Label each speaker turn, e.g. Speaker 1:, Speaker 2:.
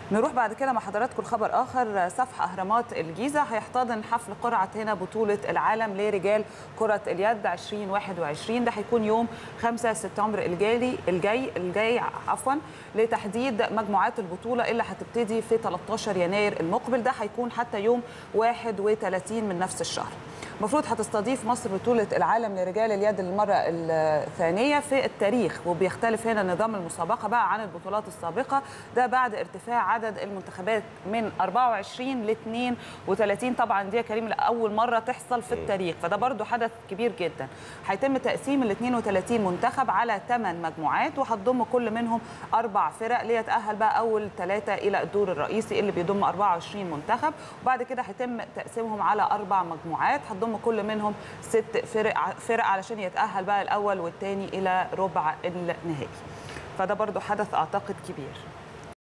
Speaker 1: نروح بعد كده مع حضراتكم خبر اخر سفح اهرامات الجيزه هيحتضن حفل قرعه هنا بطوله العالم لرجال كره اليد 2021 ده هيكون يوم 5 سبتمبر الجاي الجاي الجاي عفوا لتحديد مجموعات البطوله اللي هتبتدي في 13 يناير المقبل ده هيكون حتى يوم 31 من نفس الشهر المفروض هتستضيف مصر بطولة العالم لرجال اليد للمرة الثانية في التاريخ وبيختلف هنا نظام المسابقة بقى عن البطولات السابقة ده بعد ارتفاع عدد المنتخبات من 24 ل 32 طبعا دي يا كريم لأول مرة تحصل في التاريخ فده برضو حدث كبير جدا هيتم تقسيم ال 32 منتخب على 8 مجموعات وهتضم كل منهم أربع فرق ليتأهل بقى أول ثلاثة إلى الدور الرئيسي اللي بيضم 24 منتخب وبعد كده هيتم تقسيمهم على أربع مجموعات هتضم كل منهم ست فرق فرق علشان يتأهل بقى الأول والثاني إلى ربع النهائي فده برضو حدث أعتقد كبير